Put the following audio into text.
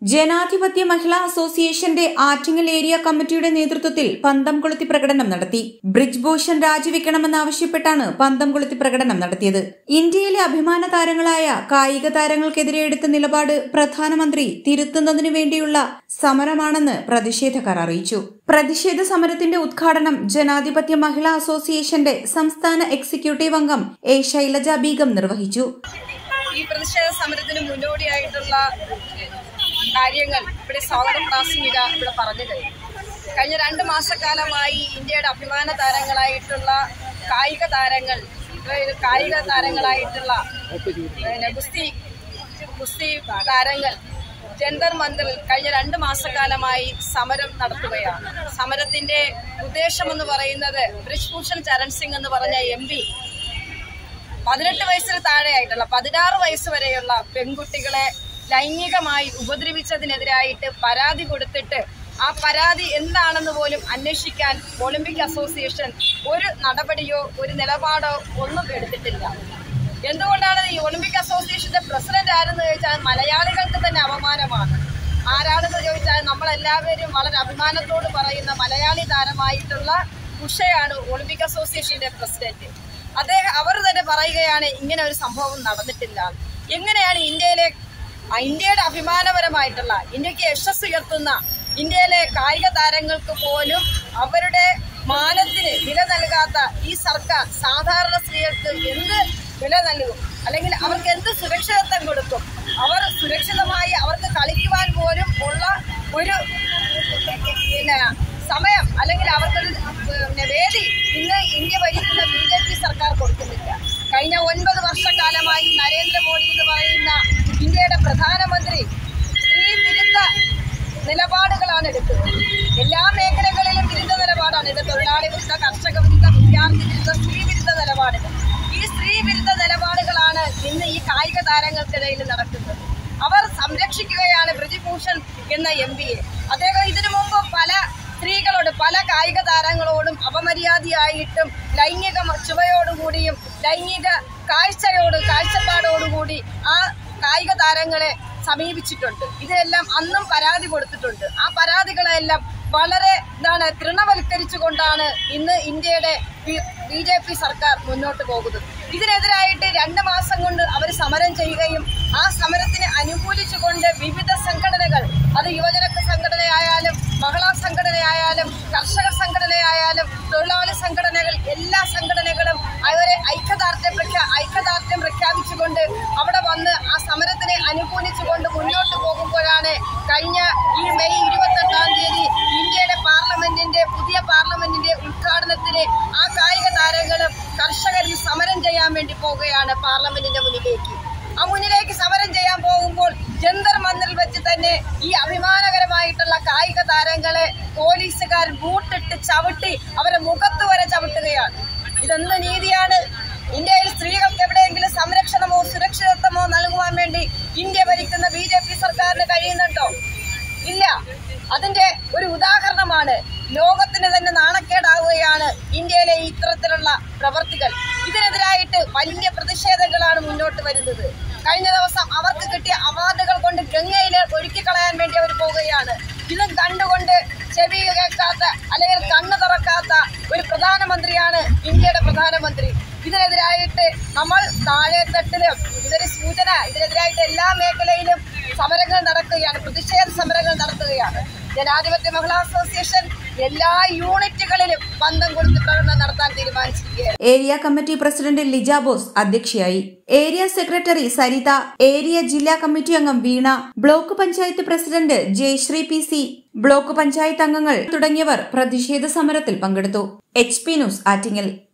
ജനാധിപത്യ മഹിളാ അസോസിയേഷന്റെ ആറ്റിങ്ങൽ ഏരിയ കമ്മിറ്റിയുടെ നേതൃത്വത്തിൽ പന്തം കൊളുത്തി പ്രകടനം നടത്തി ബ്രിജ് ഭൂഷൺ രാജിവെക്കണമെന്നാവശ്യപ്പെട്ടാണ് പന്തം കൊളുത്തി പ്രകടനം നടത്തിയത് ഇന്ത്യയിലെ അഭിമാന താരങ്ങളായ കായിക താരങ്ങൾക്കെതിരെ എടുത്ത നിലപാട് പ്രധാനമന്ത്രി തിരുത്തുന്നതിനു വേണ്ടിയുള്ള സമരമാണെന്ന് പ്രതിഷേധക്കാർ അറിയിച്ചു പ്രതിഷേധ സമരത്തിന്റെ ഉദ്ഘാടനം ജനാധിപത്യ മഹിളാ അസോസിയേഷന്റെ സംസ്ഥാന എക്സിക്യൂട്ടീവ് അംഗം എ ശൈലജ ബീഗം നിർവഹിച്ചു ഈ പ്രതിഷേധ സമരത്തിന് മുന്നോടിയായിട്ടുള്ള കാര്യങ്ങൾ ഇവിടെ സ്വാഗതം പ്രാസംഗിക ഇവിടെ പറഞ്ഞു കഴിഞ്ഞു കഴിഞ്ഞ രണ്ട് മാസക്കാലമായി ഇന്ത്യയുടെ അഭിമാന താരങ്ങളായിട്ടുള്ള കായിക താരങ്ങൾ അതായത് കായിക താരങ്ങളായിട്ടുള്ള പിന്നെ ഗുസ്തി ഗുസ്തി താരങ്ങൾ ജന്തർ മന്ദിറിൽ കഴിഞ്ഞ രണ്ട് മാസക്കാലമായി സമരം നടത്തുകയാണ് സമരത്തിന്റെ ഉദ്ദേശമെന്ന് പറയുന്നത് ബ്രിജ്ഭൂഷൺ ചരൺ സിംഗ് എന്ന് പറഞ്ഞ എം പി പതിനെട്ട് വയസ്സിന് താഴെയായിട്ടുള്ള പതിനാറ് വയസ്സ് വരെയുള്ള പെൺകുട്ടികളെ ലൈംഗികമായി ഉപദ്രവിച്ചതിനെതിരായിട്ട് പരാതി കൊടുത്തിട്ട് ആ പരാതി എന്താണെന്ന് പോലും അന്വേഷിക്കാൻ ഒളിമ്പിക് അസോസിയേഷൻ ഒരു നടപടിയോ ഒരു നിലപാടോ ഒന്നും എടുത്തിട്ടില്ല എന്തുകൊണ്ടാണ് ഈ ഒളിമ്പിക് അസോസിയേഷന്റെ പ്രസിഡന്റ് ആരെന്ന് ചോദിച്ചാൽ മലയാളികൾക്ക് തന്നെ അപമാനമാണ് ആരാണെന്ന് ചോദിച്ചാൽ നമ്മളെല്ലാവരും വളരെ അഭിമാനത്തോട് പറയുന്ന മലയാളി താരമായിട്ടുള്ള ഉഷയാണ് ഒളിമ്പിക് അസോസിയേഷന്റെ പ്രസിഡന്റ് അദ്ദേഹം അവർ തന്നെ പറയുകയാണ് ഇങ്ങനെ ഒരു സംഭവം നടന്നിട്ടില്ല എങ്ങനെയാണ് ഇന്ത്യയിലെ ആ ഇന്ത്യയുടെ അഭിമാനപരമായിട്ടുള്ള ഇന്ത്യക്ക് യശസ് ഉയർത്തുന്ന ഇന്ത്യയിലെ കായിക താരങ്ങൾക്ക് പോലും അവരുടെ മാനത്തിന് വില നൽകാത്ത ഈ സർക്കാർ സാധാരണ സ്ത്രീകൾക്ക് എന്ത് വില നൽകും അല്ലെങ്കിൽ അവർക്ക് എന്ത് സുരക്ഷിതത്വം കൊടുക്കും അവർ സുരക്ഷിതമായി അവർക്ക് കളിക്കുവാൻ പോലും ഉള്ള ഒരു പിന്നെ സമയം അല്ലെങ്കിൽ അവർക്കൊരു പിന്നെ വേദി ഇന്ന് ഇന്ത്യ ഭരിക്കുന്ന ബി ജെ പി സർക്കാർ കൊടുക്കുന്നില്ല കഴിഞ്ഞ ഒൻപത് വർഷക്കാലമായി നരേന്ദ്രമോദി എന്ന് പറയുന്ന ഇന്ത്യയുടെ പ്രധാനമന്ത്രി സ്ത്രീ വിരുദ്ധ നിലപാടുകളാണ് എടുക്കുന്നത് എല്ലാ മേഖലകളിലും വിരുദ്ധ നിലപാടാണ് ഇത് തൊഴിലാളി വിരുദ്ധ കർഷക വിരുദ്ധ വിദ്യാർത്ഥി വിരുദ്ധ സ്ത്രീ വിരുദ്ധ നിലപാടുകൾ ഈ സ്ത്രീ വിരുദ്ധ നിലപാടുകളാണ് ഇന്ന് ഈ കായിക താരങ്ങൾക്കിടയിൽ നടക്കുന്നത് അവർ സംരക്ഷിക്കുകയാണ് ബ്രിജിഭൂഷൺ എന്ന എം പിയെ അദ്ദേഹം ഇതിനു മുമ്പ് പല സ്ത്രീകളോട് പല കായിക താരങ്ങളോടും അപമര്യാദയായിട്ടും ലൈംഗിക ചുവയോടുകൂടിയും ലൈംഗിക കാഴ്ചയോട് കാഴ്ചപ്പാടോടുകൂടി ആ കായിക താരങ്ങളെ സമീപിച്ചിട്ടുണ്ട് ഇതിനെല്ലാം അന്നും പരാതി കൊടുത്തിട്ടുണ്ട് ആ പരാതികളെല്ലാം വളരെ എന്താണ് തൃണവൽക്കരിച്ചുകൊണ്ടാണ് ഇന്ന് ഇന്ത്യയുടെ ബി ജെ പി സർക്കാർ മുന്നോട്ട് പോകുന്നത് ഇതിനെതിരായിട്ട് രണ്ട് മാസം കൊണ്ട് അവർ സമരം ചെയ്യുകയും ആ സമരത്തിന് അനുകൂലിച്ചുകൊണ്ട് വിവിധ സംഘടനകൾ അത് യുവജന സംഘടനയായാലും മഹിളാ സംഘടനയായാലും കർഷക സംഘടനയായാലും തൊഴിലാളി സംഘടനകൾ എല്ലാ സംഘടനകളും അവരെ ഐക്യദാർഢ്യം പ്രഖ്യാ ഐക്യദാർഢ്യം പ്രഖ്യാപിച്ചുകൊണ്ട് അവിടെ വന്ന് ആ സമരത്തിനെ അനുകൂലിച്ചുകൊണ്ട് മുന്നോട്ട് പോകുമ്പോഴാണ് കഴിഞ്ഞ ഈ മെയ് ഇരുപത്തെട്ടാം തീയതി ഇന്ത്യയുടെ പാർലമെന്റിന്റെ പുതിയ പാർലമെന്റിന്റെ ഉദ്ഘാടനത്തിന് ആ കായിക താരങ്ങളും കർഷകരും സമരം ചെയ്യാൻ വേണ്ടി പോവുകയാണ് പാർലമെന്റിന്റെ മുന്നിലേക്ക് ആ മുന്നിലേക്ക് സമരം ചെയ്യാൻ പോകുമ്പോൾ ജന്തർ മന്ദിറിൽ വെച്ച് തന്നെ ഈ അഭിമാനകരമായിട്ടുള്ള കായിക താരങ്ങളെ പോലീസുകാർ ബൂട്ടിട്ട് ചവിട്ടി അവരെ മുഖത്ത് വരെ ചവിട്ടുകയാണ് ഇതെന്ത് നീതിയാണ് ഇന്ത്യയിൽ സ്ത്രീകൾക്ക് എവിടെയെങ്കിലും സംരക്ഷണമോ സുരക്ഷിതത്വമോ നൽകുവാൻ വേണ്ടി ഇന്ത്യ ഭരിക്കുന്ന ബി ജെ പി സർക്കാരിന് കഴിയുന്നുണ്ടോ ഇല്ല അതിന്റെ ഒരു ഉദാഹരണമാണ് ലോകത്തിന് തന്നെ നാണക്കേടാവുകയാണ് ഇന്ത്യയിലെ ഇത്തരത്തിലുള്ള പ്രവർത്തികൾ ഇതിനെതിരായിട്ട് വലിയ പ്രതിഷേധങ്ങളാണ് മുന്നോട്ട് വരുന്നത് കഴിഞ്ഞ ദിവസം അവർക്ക് കിട്ടിയ അവാർഡുകൾ കൊണ്ട് ഗംഗയിലെ ഒഴുക്കിക്കളയാൻ വേണ്ടി അവർ പോവുകയാണ് ഇതും കണ്ടുകൊണ്ട് ചെവി കേൾക്കാത്ത അല്ലെങ്കിൽ കണ്ണു തുറക്കാത്ത ഒരു പ്രധാനമന്ത്രിയാണ് ഇന്ത്യയുടെ പ്രധാനമന്ത്രി ഇതിനെതിരായിട്ട് നമ്മൾ താഴെത്തട്ടിലും ഇതൊരു സൂചന ഇതിനെതിരായിട്ട് എല്ലാ മേഖലയിലും സമരങ്ങൾ നടക്കുകയാണ് പ്രതിഷേധ സമരങ്ങൾ നടത്തുകയാണ് ജനാധിപത്യ മഹിളാ അസോസിയേഷൻ എല്ലാ യൂണിറ്റുകളിലും ബന്ധം കൊടുത്ത് പ്രകടനം നടത്താൻ തീരുമാനിച്ചിരിക്കുകയാണ് area committee president Lija Bose അധ്യക്ഷയായി ഏരിയ സെക്രട്ടറി സരിത ഏരിയ ജില്ലാ കമ്മിറ്റി അംഗം Veena block panchayat president Jayasree P C block panchayat അംഗങ്ങൾ തുടങ്ങിയവർ പ്രതിഷേധ സമരത്തിൽ പങ്കെടുത്തു എച്ച് പി ന്യൂസ് ആറ്റിങ്ങൽ